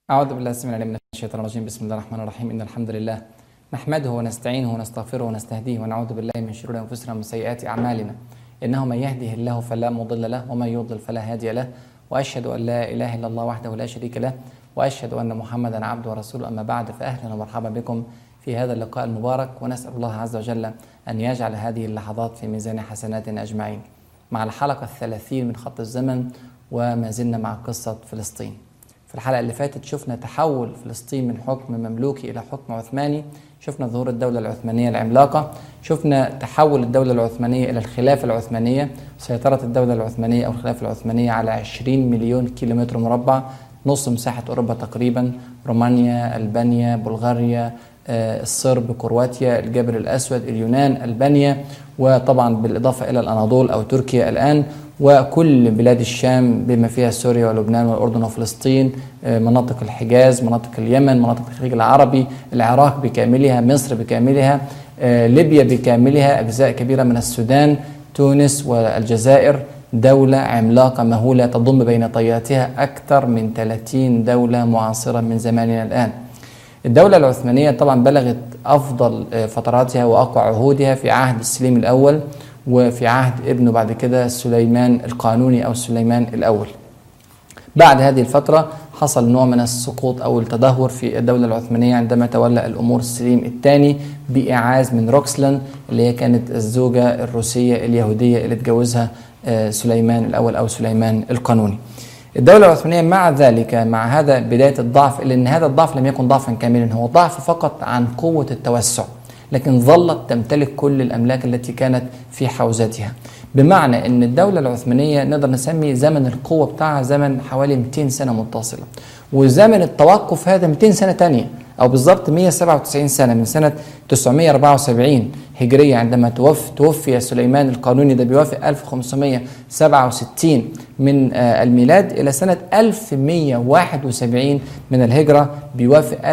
أعوذ بالله السميع العليم من الشيطان الرجيم بسم الله الرحمن الرحيم إن الحمد لله نحمده ونستعينه ونستغفره ونستهديه ونعوذ بالله من شرور أنفسنا ومن سيئات أعمالنا إنه من يهده الله فلا مضل له ومن يضلل فلا هادي له وأشهد أن لا إله إلا الله وحده لا شريك له وأشهد أن محمدا عبده ورسوله أما بعد فأهلا ومرحبا بكم في هذا اللقاء المبارك ونسأل الله عز وجل أن يجعل هذه اللحظات في ميزان حسناتنا أجمعين مع الحلقة الثلاثين من خط الزمن وما زلنا مع قصة فلسطين في الحلقة اللي فاتت شفنا تحول فلسطين من حكم مملوكي إلى حكم عثماني شفنا ظهور الدولة العثمانية العملاقة شفنا تحول الدولة العثمانية إلى الخلافة العثمانية سيطرة الدولة العثمانية أو الخلافة العثمانية على 20 مليون كيلومتر مربع نص مساحة أوروبا تقريبا رومانيا ألبانيا بلغاريا آه، الصرب كرواتيا الجبل الأسود اليونان ألبانيا وطبعا بالإضافة إلى الأناضول أو تركيا الآن وكل بلاد الشام بما فيها سوريا ولبنان والأردن وفلسطين آه، مناطق الحجاز مناطق اليمن مناطق الخليج العربي العراق بكاملها مصر بكاملها آه، ليبيا بكاملها أجزاء كبيرة من السودان تونس والجزائر دولة عملاقة مهولة تضم بين طياتها أكثر من 30 دولة معاصرة من زماننا الآن الدولة العثمانية طبعا بلغت أفضل آه، فتراتها وأقوى عهودها في عهد السليم الأول وفي عهد ابنه بعد كده سليمان القانوني أو سليمان الأول بعد هذه الفترة حصل نوع من السقوط أو التدهور في الدولة العثمانية عندما تولى الأمور السليم الثاني بإعاز من روكسلان اللي هي كانت الزوجة الروسية اليهودية اللي اتجوزها آه، سليمان الأول أو سليمان القانوني الدولة العثمانية مع ذلك مع هذا بداية الضعف إلا أن هذا الضعف لم يكن ضعفا كاملا هو ضعف فقط عن قوة التوسع لكن ظلت تمتلك كل الأملاك التي كانت في حوزتها بمعنى أن الدولة العثمانية نقدر نسمي زمن القوة بتاعها زمن حوالي 200 سنة متصلة وزمن التوقف هذا 200 سنة تانية أو بالضبط 197 سنة من سنة 974 هجرية عندما توفي, توفي سليمان القانوني ده بيوافق 1567 من آه، الميلاد إلى سنة 1171 من الهجرة بيوافق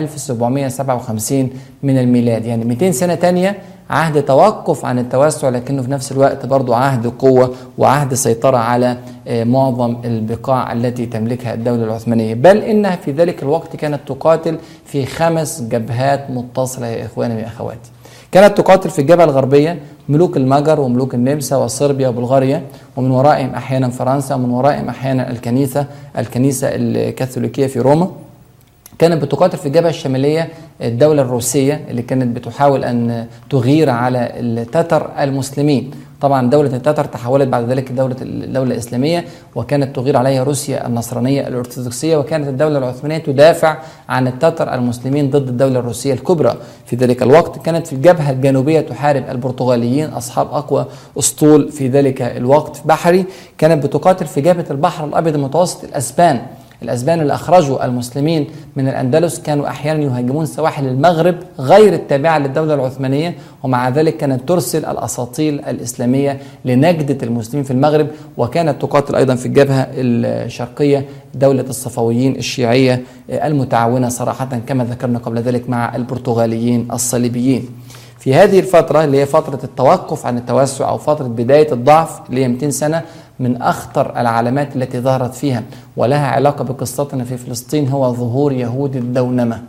1757 من الميلاد يعني 200 سنة تانية عهد توقف عن التوسع لكنه في نفس الوقت برضه عهد قوة وعهد سيطرة على آه، معظم البقاع التي تملكها الدولة العثمانية بل إنها في ذلك الوقت كانت تقاتل في خمس جبهات متصلة يا إخواني وأخواتي كانت تقاتل في الجبهة الغربية ملوك المجر وملوك النمسا وصربيا وبلغاريا ومن ورائهم أحيانا فرنسا ومن ورائهم أحيانا الكنيسة الكنيسة الكاثوليكية في روما كانت بتقاتل في الجبهة الشمالية الدولة الروسية اللي كانت بتحاول أن تغير على التتر المسلمين طبعا دولة التتر تحولت بعد ذلك دولة الدولة الإسلامية وكانت تغير عليها روسيا النصرانية الأرثوذكسية وكانت الدولة العثمانية تدافع عن التتر المسلمين ضد الدولة الروسية الكبرى في ذلك الوقت كانت في الجبهة الجنوبية تحارب البرتغاليين أصحاب أقوى أسطول في ذلك الوقت بحري كانت بتقاتل في جبهة البحر الأبيض المتوسط الأسبان الأسبان اللي أخرجوا المسلمين من الأندلس كانوا أحيانا يهاجمون سواحل المغرب غير التابعة للدولة العثمانية ومع ذلك كانت ترسل الأساطيل الإسلامية لنجدة المسلمين في المغرب وكانت تقاتل أيضا في الجبهة الشرقية دولة الصفويين الشيعية المتعاونة صراحة كما ذكرنا قبل ذلك مع البرتغاليين الصليبيين في هذه الفترة اللي هي فترة التوقف عن التوسع أو فترة بداية الضعف اللي هي 200 سنة من أخطر العلامات التي ظهرت فيها ولها علاقة بقصتنا في فلسطين هو ظهور يهود الدونمة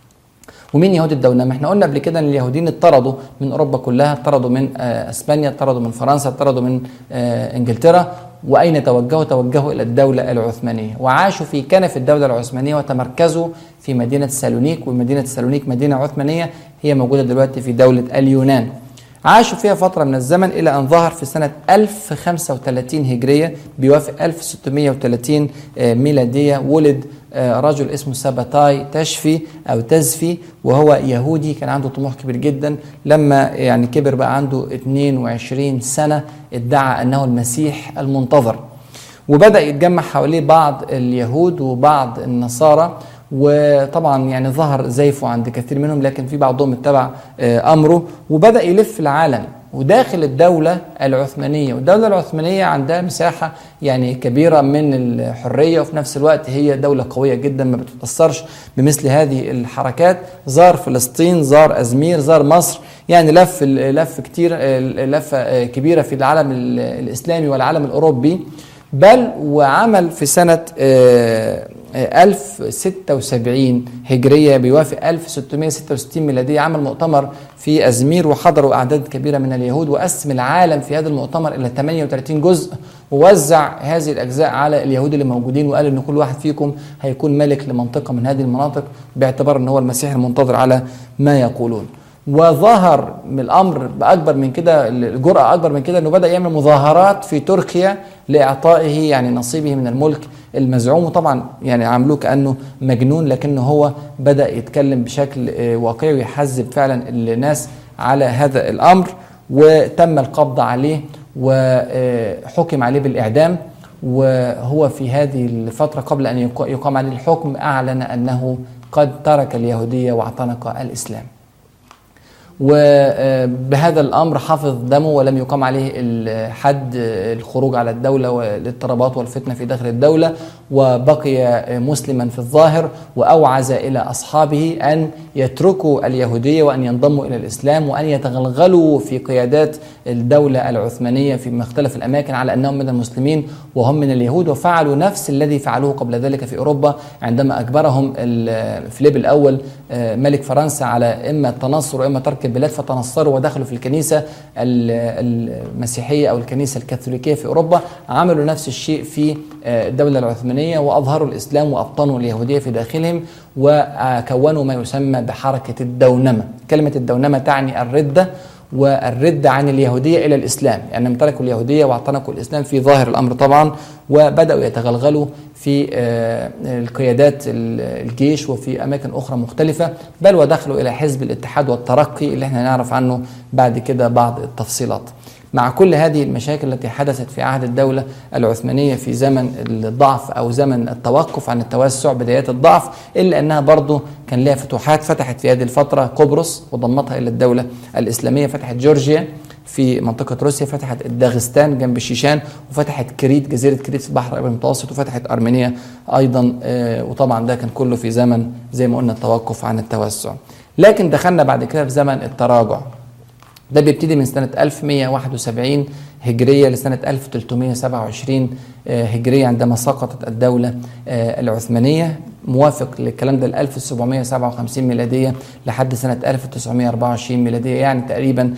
ومين يهود الدونمة؟ احنا قلنا قبل كده ان اليهوديين اطردوا من اوروبا كلها، اطردوا من آه، اسبانيا، اطردوا من فرنسا، اطردوا من آه، انجلترا، واين توجهوا؟ توجهوا الى الدوله العثمانيه، وعاشوا في كنف الدوله العثمانيه وتمركزوا في مدينه سالونيك، ومدينه سالونيك مدينه عثمانيه هي موجوده دلوقتي في دوله اليونان. عاشوا فيها فترة من الزمن إلى أن ظهر في سنة 1035 هجرية بيوافق 1630 آه، ميلادية ولد آه، رجل اسمه سباتاي تشفي أو تزفي وهو يهودي كان عنده طموح كبير جدا لما يعني كبر بقى عنده 22 سنة ادعى أنه المسيح المنتظر وبدأ يتجمع حواليه بعض اليهود وبعض النصارى وطبعا يعني ظهر زيفه عند كثير منهم لكن في بعضهم اتبع آه، امره وبدا يلف العالم وداخل الدولة العثمانية والدولة العثمانية عندها مساحة يعني كبيرة من الحرية وفي نفس الوقت هي دولة قوية جدا ما بتتأثرش بمثل هذه الحركات زار فلسطين زار أزمير زار مصر يعني لف لف كتير لفة كبيرة في العالم الإسلامي والعالم الأوروبي بل وعمل في سنة 1076 هجرية بيوافق 1666 ميلادية عمل مؤتمر في أزمير وحضروا أعداد كبيرة من اليهود وقسم العالم في هذا المؤتمر إلى 38 جزء ووزع هذه الأجزاء على اليهود اللي موجودين وقال إن كل واحد فيكم هيكون ملك لمنطقة من هذه المناطق باعتبار إن هو المسيح المنتظر على ما يقولون وظهر من الامر باكبر من كده الجرأه اكبر من كده انه بدا يعمل مظاهرات في تركيا لاعطائه يعني نصيبه من الملك المزعوم وطبعا يعني عاملوه كانه مجنون لكنه هو بدا يتكلم بشكل واقعي ويحذب فعلا الناس على هذا الامر وتم القبض عليه وحكم عليه بالاعدام وهو في هذه الفتره قبل ان يقام عليه الحكم اعلن انه قد ترك اليهوديه واعتنق الاسلام. وبهذا الامر حفظ دمه ولم يقام عليه الحد الخروج على الدوله والاضطرابات والفتنه في داخل الدوله وبقي مسلما في الظاهر واوعز الى اصحابه ان يتركوا اليهوديه وان ينضموا الى الاسلام وان يتغلغلوا في قيادات الدوله العثمانيه في مختلف الاماكن على انهم من المسلمين وهم من اليهود وفعلوا نفس الذي فعلوه قبل ذلك في اوروبا عندما اجبرهم فيليب الاول ملك فرنسا على اما التنصر واما ترك البلاد فتنصروا ودخلوا في الكنيسة المسيحية أو الكنيسة الكاثوليكية في أوروبا عملوا نفس الشيء في الدولة العثمانية وأظهروا الإسلام وأبطنوا اليهودية في داخلهم وكونوا ما يسمى بحركة الدونمة كلمة الدونمة تعني الردة والردة عن اليهودية إلى الإسلام لأنهم يعني تركوا اليهودية واعتنقوا الإسلام في ظاهر الأمر طبعا وبدأوا يتغلغلوا في القيادات الجيش وفي أماكن أخرى مختلفة بل ودخلوا إلى حزب الاتحاد والترقي اللي احنا نعرف عنه بعد كده بعض التفصيلات مع كل هذه المشاكل التي حدثت في عهد الدولة العثمانية في زمن الضعف أو زمن التوقف عن التوسع بدايات الضعف إلا أنها برضه كان لها فتوحات فتحت في هذه الفترة قبرص وضمتها إلى الدولة الإسلامية فتحت جورجيا في منطقة روسيا فتحت الداغستان جنب الشيشان وفتحت كريت جزيرة كريت في البحر الأبيض المتوسط وفتحت أرمينيا أيضا وطبعا ده كان كله في زمن زي ما قلنا التوقف عن التوسع لكن دخلنا بعد كده في زمن التراجع ده بيبتدي من سنة 1171 هجرية لسنة 1327 هجرية عندما سقطت الدولة العثمانية موافق للكلام ده ل 1757 ميلادية لحد سنة 1924 ميلادية يعني تقريبا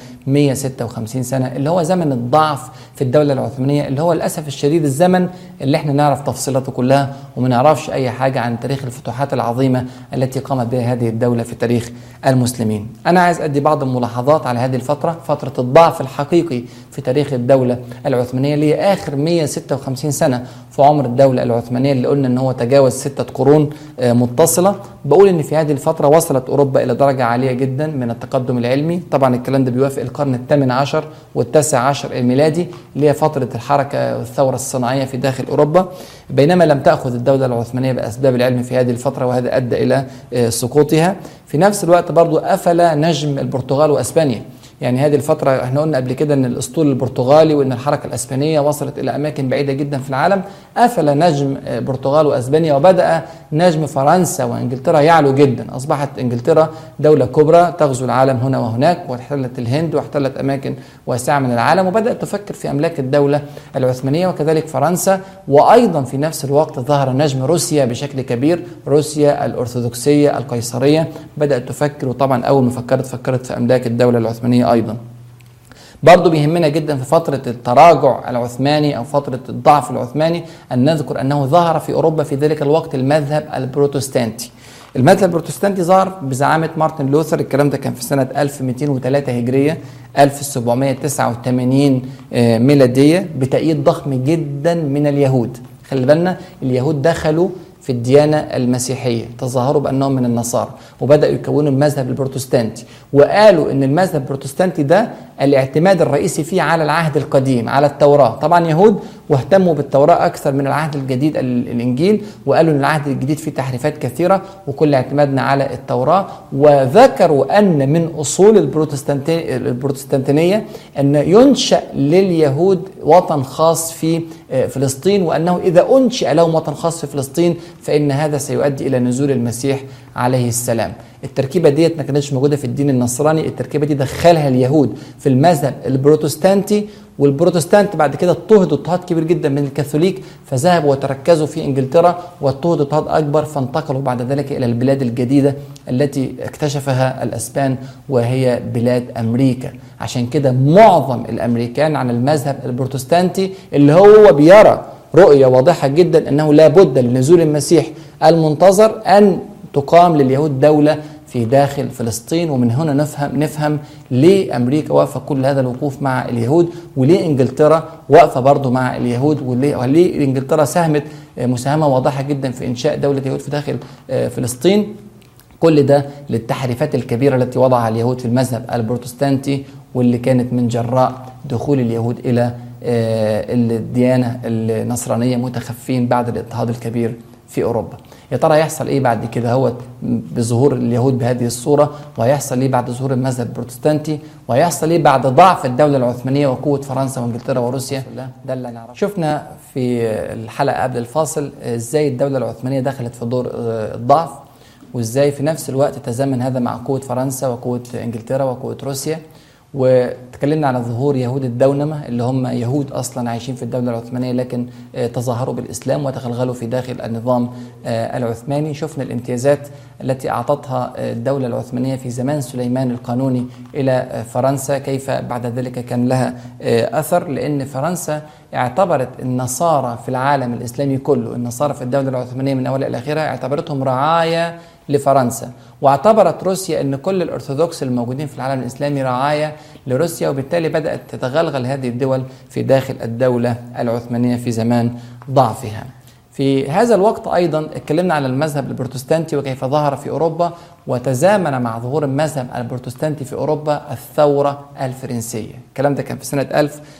156 سنة اللي هو زمن الضعف في الدولة العثمانية اللي هو للأسف الشديد الزمن اللي احنا نعرف تفصيلاته كلها وما نعرفش أي حاجة عن تاريخ الفتوحات العظيمة التي قامت بها هذه الدولة في تاريخ المسلمين أنا عايز أدي بعض الملاحظات على هذه الفترة فترة الضعف الحقيقي في تاريخ الدولة العثمانية اللي هي آخر 156 سنة في عمر الدولة العثمانية اللي قلنا ان هو تجاوز ستة قرون متصلة بقول ان في هذه الفترة وصلت اوروبا الى درجة عالية جدا من التقدم العلمي طبعا الكلام ده بيوافق القرن الثامن عشر والتاسع عشر الميلادي اللي هي فترة الحركة والثورة الصناعية في داخل اوروبا بينما لم تأخذ الدولة العثمانية بأسباب العلم في هذه الفترة وهذا أدى إلى سقوطها في نفس الوقت برضو قفل نجم البرتغال وأسبانيا يعني هذه الفترة احنا قلنا قبل كده ان الاسطول البرتغالي وان الحركة الاسبانية وصلت الى اماكن بعيدة جدا في العالم قفل نجم البرتغال واسبانيا وبدأ نجم فرنسا وانجلترا يعلو جدا اصبحت انجلترا دولة كبرى تغزو العالم هنا وهناك واحتلت الهند واحتلت اماكن واسعة من العالم وبدأت تفكر في املاك الدولة العثمانية وكذلك فرنسا وايضا في نفس الوقت ظهر نجم روسيا بشكل كبير روسيا الارثوذكسية القيصرية بدأت تفكر وطبعا اول ما فكرت فكرت في املاك الدولة العثمانية ايضا برضو بيهمنا جدا في فترة التراجع العثماني أو فترة الضعف العثماني أن نذكر أنه ظهر في أوروبا في ذلك الوقت المذهب البروتستانتي المذهب البروتستانتي ظهر بزعامة مارتن لوثر الكلام ده كان في سنة 1203 هجرية 1789 ميلادية بتأييد ضخم جدا من اليهود خلي بالنا اليهود دخلوا في الديانة المسيحية تظاهروا بأنهم من النصارى وبدأوا يكونوا المذهب البروتستانتي وقالوا أن المذهب البروتستانتي ده الاعتماد الرئيسي فيه على العهد القديم على التوراة طبعا يهود واهتموا بالتوراة أكثر من العهد الجديد الإنجيل وقالوا أن العهد الجديد فيه تحريفات كثيرة وكل اعتمادنا على التوراة وذكروا أن من أصول البروتستانتينية أن ينشأ لليهود وطن خاص في فلسطين وأنه إذا أنشئ لهم وطن خاص في فلسطين فإن هذا سيؤدي إلى نزول المسيح عليه السلام التركيبة ديت ما كانتش موجودة في الدين النصراني التركيبة دي دخلها اليهود في المذهب البروتستانتي والبروتستانت بعد كده اضطهدوا اضطهاد كبير جدا من الكاثوليك فذهبوا وتركزوا في انجلترا واضطهدوا اضطهاد اكبر فانتقلوا بعد ذلك الى البلاد الجديده التي اكتشفها الاسبان وهي بلاد امريكا عشان كده معظم الامريكان على المذهب البروتستانتي اللي هو بيرى رؤيه واضحه جدا انه لا بد لنزول المسيح المنتظر ان تقام لليهود دوله في داخل فلسطين ومن هنا نفهم نفهم ليه امريكا واقفه كل هذا الوقوف مع اليهود وليه انجلترا واقفه برضه مع اليهود وليه, وليه انجلترا ساهمت مساهمه واضحه جدا في انشاء دوله يهود في داخل فلسطين كل ده للتحريفات الكبيره التي وضعها اليهود في المذهب البروتستانتي واللي كانت من جراء دخول اليهود الى الديانه النصرانيه متخفين بعد الاضطهاد الكبير في اوروبا. يا ترى هيحصل ايه بعد كده هو بظهور اليهود بهذه الصوره وهيحصل ايه بعد ظهور المذهب البروتستانتي وهيحصل ايه بعد ضعف الدوله العثمانيه وقوه فرنسا وانجلترا وروسيا ده اللي نعرفه شفنا في الحلقه قبل الفاصل ازاي الدوله العثمانيه دخلت في دور الضعف وازاي في نفس الوقت تزامن هذا مع قوه فرنسا وقوه انجلترا وقوه روسيا وتكلمنا على ظهور يهود الدونمة اللي هم يهود أصلا عايشين في الدولة العثمانية لكن تظاهروا بالإسلام وتغلغلوا في داخل النظام العثماني شفنا الامتيازات التي أعطتها الدولة العثمانية في زمان سليمان القانوني إلى فرنسا كيف بعد ذلك كان لها أثر لأن فرنسا اعتبرت النصارى في العالم الإسلامي كله النصارى في الدولة العثمانية من أولها إلى آخرها اعتبرتهم رعاية لفرنسا واعتبرت روسيا ان كل الارثوذكس الموجودين في العالم الاسلامي رعايه لروسيا وبالتالي بدات تتغلغل هذه الدول في داخل الدوله العثمانيه في زمان ضعفها. في هذا الوقت ايضا اتكلمنا على المذهب البروتستانتي وكيف ظهر في اوروبا وتزامن مع ظهور المذهب البروتستانتي في اوروبا الثوره الفرنسيه، الكلام ده كان في سنه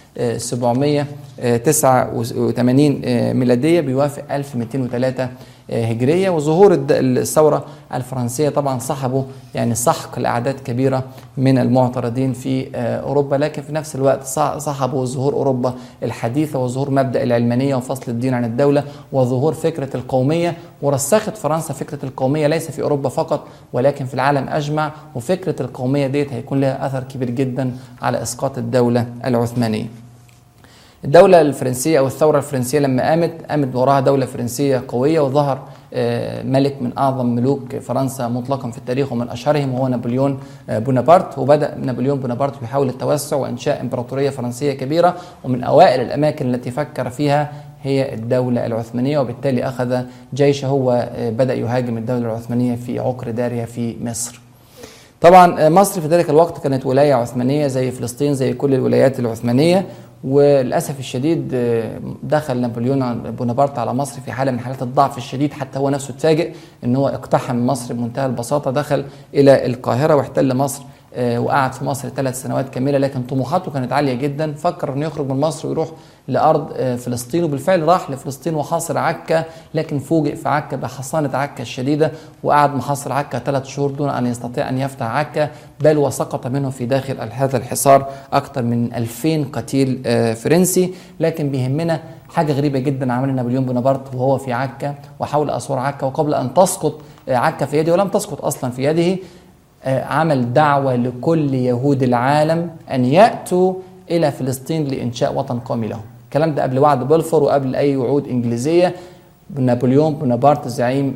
1789 ميلاديه بيوافق 1203 هجريه وظهور الثوره الفرنسيه طبعا صحبوا يعني سحق لاعداد كبيره من المعترضين في اوروبا لكن في نفس الوقت صحبوا ظهور اوروبا الحديثه وظهور مبدا العلمانيه وفصل الدين عن الدوله وظهور فكره القوميه ورسخت فرنسا فكره القوميه ليس في اوروبا فقط ولكن في العالم اجمع وفكره القوميه ديت هيكون لها اثر كبير جدا على اسقاط الدوله العثمانيه. الدولة الفرنسية أو الثورة الفرنسية لما قامت قامت وراها دولة فرنسية قوية وظهر ملك من أعظم ملوك فرنسا مطلقا في التاريخ ومن أشهرهم هو نابليون بونابرت وبدأ نابليون بونابرت يحاول التوسع وإنشاء إمبراطورية فرنسية كبيرة ومن أوائل الأماكن التي فكر فيها هي الدولة العثمانية وبالتالي أخذ جيشه وبدأ يهاجم الدولة العثمانية في عقر دارها في مصر طبعا مصر في ذلك الوقت كانت ولاية عثمانية زي فلسطين زي كل الولايات العثمانية وللاسف الشديد دخل نابليون بونابرت على مصر في حاله من حالات الضعف الشديد حتى هو نفسه اتفاجئ ان هو اقتحم مصر بمنتهى البساطه دخل الى القاهره واحتل مصر وقعد في مصر ثلاث سنوات كامله لكن طموحاته كانت عاليه جدا فكر انه يخرج من مصر ويروح لارض فلسطين وبالفعل راح لفلسطين وحاصر عكا لكن فوجئ في عكا بحصانه عكا الشديده وقعد محاصر عكا ثلاث شهور دون ان يستطيع ان يفتح عكا بل وسقط منه في داخل هذا الحصار اكثر من 2000 قتيل فرنسي لكن بيهمنا حاجه غريبه جدا عملها نابليون بونابرت وهو في عكا وحاول اسوار عكا وقبل ان تسقط عكا في يده ولم تسقط اصلا في يده عمل دعوة لكل يهود العالم أن يأتوا إلى فلسطين لإنشاء وطن قومي لهم الكلام ده قبل وعد بلفور وقبل أي وعود إنجليزية نابليون بونابرت زعيم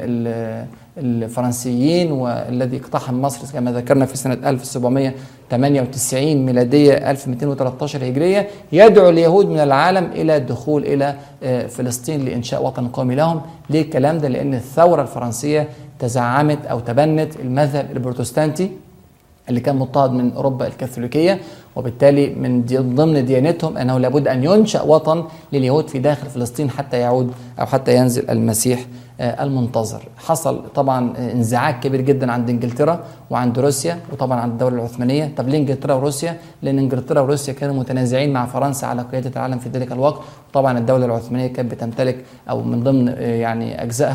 الفرنسيين والذي اقتحم مصر كما ذكرنا في سنة 1798 ميلادية 1213 هجرية يدعو اليهود من العالم إلى الدخول إلى فلسطين لإنشاء وطن قومي لهم ليه الكلام ده لأن الثورة الفرنسية تزعمت او تبنت المذهب البروتستانتي اللي كان مضطهد من اوروبا الكاثوليكيه وبالتالي من دي ضمن ديانتهم انه لابد ان ينشا وطن لليهود في داخل فلسطين حتى يعود او حتى ينزل المسيح المنتظر حصل طبعا انزعاج كبير جدا عند انجلترا وعند روسيا وطبعا عند الدوله العثمانيه طب ليه انجلترا وروسيا لان انجلترا وروسيا كانوا متنازعين مع فرنسا على قياده العالم في ذلك الوقت طبعا الدوله العثمانيه كانت بتمتلك او من ضمن يعني اجزائها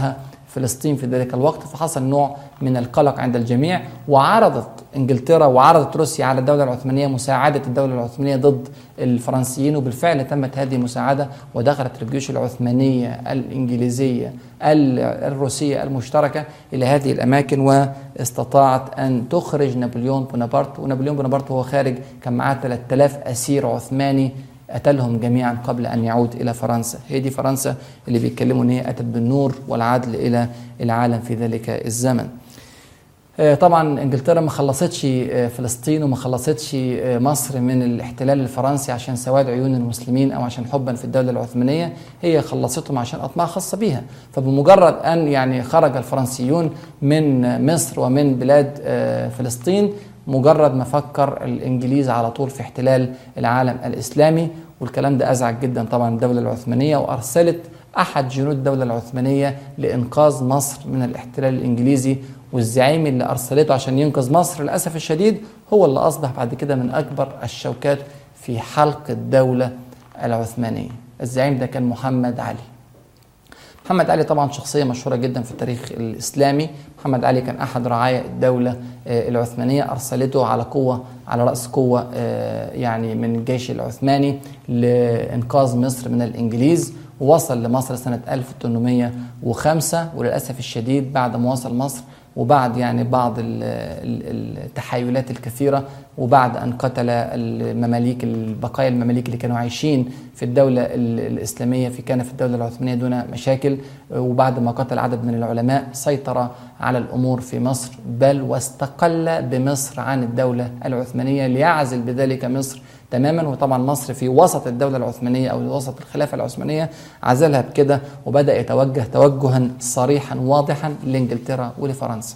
فلسطين في ذلك الوقت فحصل نوع من القلق عند الجميع وعرضت انجلترا وعرضت روسيا على الدوله العثمانيه مساعده الدوله العثمانيه ضد الفرنسيين وبالفعل تمت هذه المساعده ودخلت الجيوش العثمانيه الانجليزيه الروسيه المشتركه الى هذه الاماكن واستطاعت ان تخرج نابليون بونابرت ونابليون بونابرت وهو خارج كان معاه 3000 اسير عثماني قتلهم جميعا قبل ان يعود الى فرنسا هي دي فرنسا اللي بيتكلموا ان هي اتت بالنور والعدل الى العالم في ذلك الزمن آه، طبعا انجلترا ما خلصتش آه، فلسطين وما خلصتش آه، مصر من الاحتلال الفرنسي عشان سواد عيون المسلمين او عشان حبا في الدوله العثمانيه هي خلصتهم عشان اطماع خاصه بيها فبمجرد ان يعني خرج الفرنسيون من مصر ومن بلاد فلسطين مجرد ما فكر الانجليز على طول في احتلال العالم الاسلامي والكلام ده ازعج جدا طبعا الدوله العثمانيه وارسلت احد جنود الدوله العثمانيه لانقاذ مصر من الاحتلال الانجليزي والزعيم اللي ارسلته عشان ينقذ مصر للاسف الشديد هو اللي اصبح بعد كده من اكبر الشوكات في حلق الدوله العثمانيه الزعيم ده كان محمد علي محمد علي طبعا شخصيه مشهوره جدا في التاريخ الاسلامي محمد علي كان احد رعايا الدوله آه، العثمانيه ارسلته على قوه على راس قوه آه، يعني من الجيش العثماني لانقاذ مصر من الانجليز ووصل لمصر سنه 1805 وللاسف الشديد بعد ما وصل مصر وبعد يعني بعض التحايلات الكثيرة وبعد أن قتل المماليك البقايا المماليك اللي كانوا عايشين في الدولة الإسلامية في كان في الدولة العثمانية دون مشاكل وبعد ما قتل عدد من العلماء سيطر على الأمور في مصر بل واستقل بمصر عن الدولة العثمانية ليعزل بذلك مصر تماما وطبعا مصر في وسط الدولة العثمانية أو وسط الخلافة العثمانية عزلها بكده وبدأ يتوجه توجها صريحا واضحا لإنجلترا ولفرنسا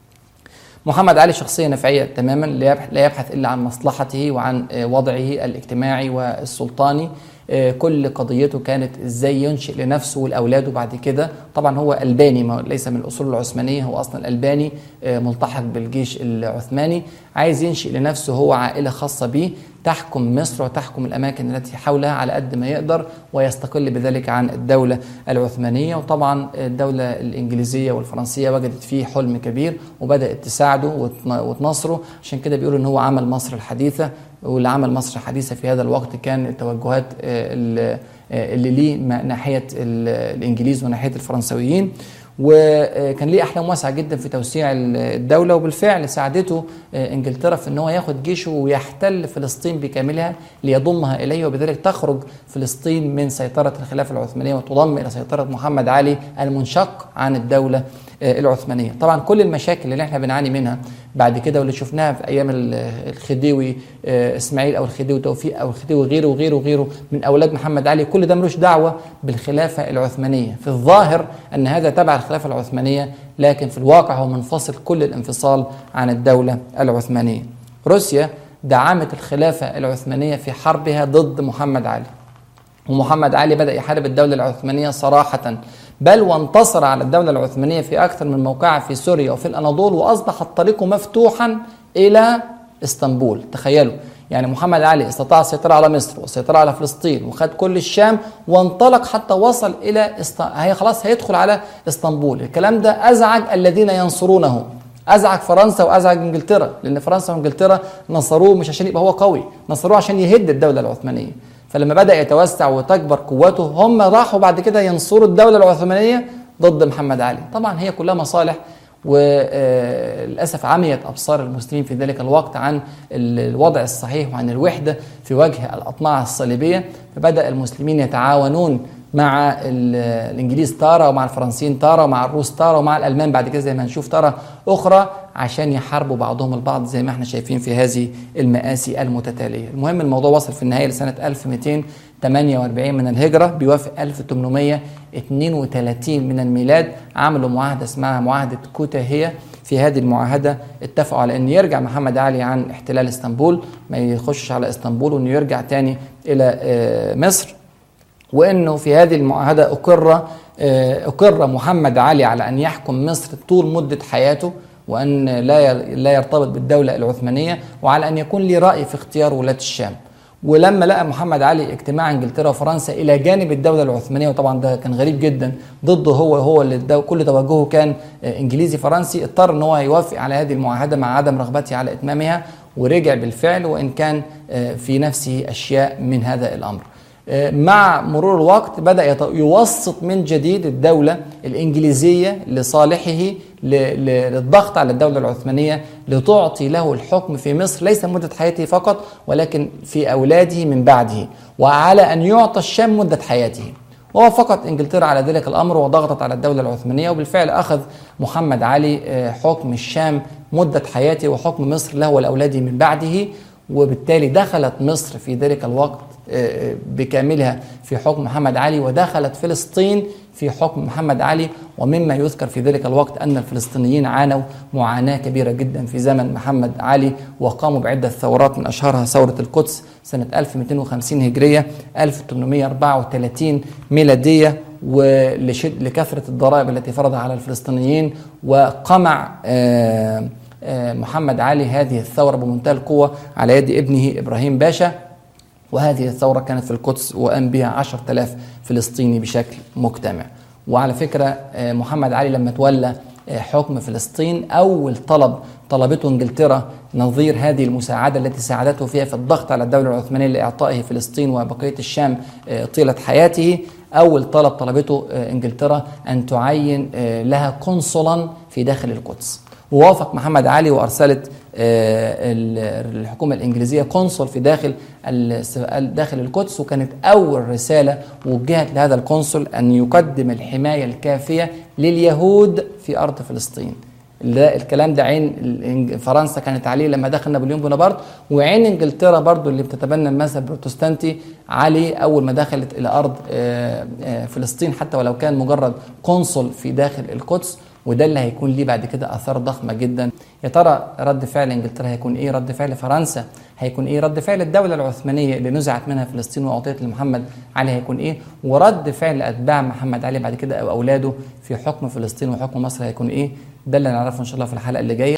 محمد علي شخصية نفعية تماما لا يبحث إلا عن مصلحته وعن وضعه الاجتماعي والسلطاني آه، كل قضيته كانت ازاي ينشئ لنفسه ولاولاده بعد كده طبعا هو الباني ما ليس من الاصول العثمانيه هو اصلا الباني آه، ملتحق بالجيش العثماني عايز ينشئ لنفسه هو عائله خاصه به تحكم مصر وتحكم الاماكن التي حولها على قد ما يقدر ويستقل بذلك عن الدوله العثمانيه وطبعا الدوله الانجليزيه والفرنسيه وجدت فيه حلم كبير وبدات تساعده وتنصره عشان كده بيقولوا ان هو عمل مصر الحديثه واللي عمل مصر حديثة في هذا الوقت كان التوجهات آه، آه، اللي ليه ناحية الإنجليز وناحية الفرنسويين وكان ليه احلام واسعه جدا في توسيع الدوله وبالفعل ساعدته آه، انجلترا في ان هو ياخد جيشه ويحتل فلسطين بكاملها ليضمها اليه وبذلك تخرج فلسطين من سيطره الخلافه العثمانيه وتضم الى سيطره محمد علي المنشق عن الدوله العثمانيه طبعا كل المشاكل اللي احنا بنعاني منها بعد كده واللي شفناها في ايام الخديوي آه، اسماعيل او الخديوي توفيق او الخديوي غيره وغيره وغيره من اولاد محمد علي كل ده ملوش دعوه بالخلافه العثمانيه في الظاهر ان هذا تبع الخلافه العثمانيه لكن في الواقع هو منفصل كل الانفصال عن الدوله العثمانيه روسيا دعمت الخلافه العثمانيه في حربها ضد محمد علي ومحمد علي بدأ يحارب الدولة العثمانية صراحة بل وانتصر على الدولة العثمانية في أكثر من موقع في سوريا وفي الأناضول وأصبح الطريق مفتوحا إلى اسطنبول تخيلوا يعني محمد علي استطاع السيطرة على مصر والسيطرة على فلسطين وخد كل الشام وانطلق حتى وصل إلى است... هي خلاص هيدخل على اسطنبول الكلام ده أزعج الذين ينصرونه أزعج فرنسا وأزعج إنجلترا لأن فرنسا وإنجلترا نصروه مش عشان يبقى هو قوي نصروه عشان يهد الدولة العثمانية فلما بدأ يتوسع وتكبر قوته هم راحوا بعد كده ينصروا الدولة العثمانية ضد محمد علي طبعا هي كلها مصالح وللأسف عميت أبصار المسلمين في ذلك الوقت عن الوضع الصحيح وعن الوحدة في وجه الأطماع الصليبية فبدأ المسلمين يتعاونون مع الانجليز تاره ومع الفرنسيين تاره ومع الروس تاره ومع الالمان بعد كده زي ما هنشوف تاره اخرى عشان يحاربوا بعضهم البعض زي ما احنا شايفين في هذه المآسي المتتاليه. المهم الموضوع وصل في النهايه لسنه 1248 من الهجره بيوافق 1832 من الميلاد عملوا معاهده اسمها معاهده كوتاهيه في هذه المعاهدة اتفقوا على أن يرجع محمد علي عن احتلال اسطنبول ما يخشش على اسطنبول وأنه يرجع تاني إلى آه، مصر وانه في هذه المعاهده اقر آه، اقر محمد علي على ان يحكم مصر طول مده حياته وان لا لا يرتبط بالدوله العثمانيه وعلى ان يكون لي راي في اختيار ولاه الشام ولما لقى محمد علي اجتماع انجلترا وفرنسا الى جانب الدوله العثمانيه وطبعا ده كان غريب جدا ضده هو هو اللي الدو- كل توجهه كان آه، انجليزي فرنسي اضطر ان هو يوافق على هذه المعاهده مع عدم رغبته على اتمامها ورجع بالفعل وان كان آه، في نفسه اشياء من هذا الامر. آه، مع مرور الوقت بدأ يت- يوسط من جديد الدولة الإنجليزية لصالحه ل- ل- للضغط على الدولة العثمانية لتعطي له الحكم في مصر ليس مدة حياته فقط ولكن في أولاده من بعده وعلى أن يعطى الشام مدة حياته ووافقت انجلترا على ذلك الامر وضغطت على الدوله العثمانيه وبالفعل اخذ محمد علي آه، حكم الشام مده حياته وحكم مصر له ولاولاده من بعده وبالتالي دخلت مصر في ذلك الوقت آه، بكاملها في حكم محمد علي ودخلت فلسطين في حكم محمد علي ومما يذكر في ذلك الوقت ان الفلسطينيين عانوا معاناه كبيره جدا في زمن محمد علي وقاموا بعده ثورات من اشهرها ثوره القدس سنه 1250 هجريه 1834 ميلاديه ولشد لكثره الضرائب التي فرضها على الفلسطينيين وقمع آه، آه، محمد علي هذه الثوره بمنتهى القوه على يد ابنه ابراهيم باشا وهذه الثورة كانت في القدس وقام بها 10000 فلسطيني بشكل مجتمع وعلى فكرة آه، محمد علي لما تولى آه، حكم فلسطين أول طلب طلبته إنجلترا نظير هذه المساعدة التي ساعدته فيها في الضغط على الدولة العثمانية لإعطائه فلسطين وبقية الشام آه، طيلة حياته أول طلب طلبته آه، إنجلترا أن تعين آه، لها قنصلا في داخل القدس ووافق محمد علي وارسلت آه، ال- الحكومه الانجليزيه قنصل في داخل ال- داخل القدس وكانت اول رساله وجهت لهذا القنصل ان يقدم الحمايه الكافيه لليهود في ارض فلسطين. ده الكلام ده عين الإنج- فرنسا كانت عليه لما دخل نابليون بونابرت وعين انجلترا برضو اللي بتتبنى المذهب البروتستانتي عليه اول ما دخلت الى ارض آه، آه، فلسطين حتى ولو كان مجرد قنصل في داخل القدس وده اللي هيكون ليه بعد كده اثار ضخمه جدا يا ترى رد فعل انجلترا هيكون ايه رد فعل فرنسا هيكون ايه رد فعل الدوله العثمانيه اللي نزعت منها فلسطين واعطيت لمحمد علي هيكون ايه ورد فعل اتباع محمد علي بعد كده او اولاده في حكم فلسطين وحكم مصر هيكون ايه ده اللي نعرفه ان شاء الله في الحلقه اللي جايه